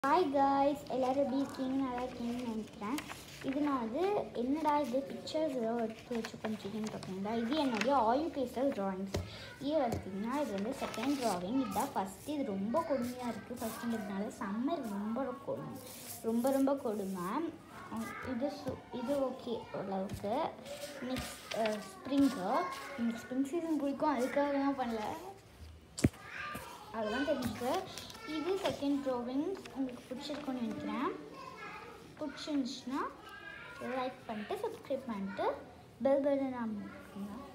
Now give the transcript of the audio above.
hi guys எல்லோரும் எப்படி இருக்கீங்க நல்லா இருக்கீங்கன்னு நினைக்கிறேன் இது நான் வந்து என்னடா இது பிக்சர்ஸ் ஏதோ எடுத்து வச்சு பண்ணிருக்கேன்னு பார்த்தீங்களா இது என்னுடைய ஆயில் பேஸ்டல் ட்ராயிங்ஸ் இது பார்த்தீங்கன்னா இது வந்து செகண்ட் ட்ராயிங் இதுதான் ஃபஸ்ட்டு இது ரொம்ப கொடுமையாக இருக்குது ஃபஸ்ட்டுங்கிறதுனால சம்மர் ரொம்ப கொடுமை ரொம்ப ரொம்ப கொடுமை அஹ் இது சு இது ஓகே ஓரளவுக்கு நெக்ஸ்ட் ஸ்ப்ரிங்கு எனக்கு ஸ்ப்ரிங் சீசன் பிடிக்கும் அதுக்காக தான் பண்ணல அதெல்லாம் தெரிஞ்சுக்க இது செகண்ட் ட்ராவிங்ஸ் உங்களுக்கு பிடிச்சிருக்குன்னு நினைக்கிறேன் பிடிச்சிருந்துச்சுன்னா லைக் பண்ணிட்டு சப்ஸ்கிரைப் பண்ணிட்டு பெல் பட்டன் அமைக்குங்க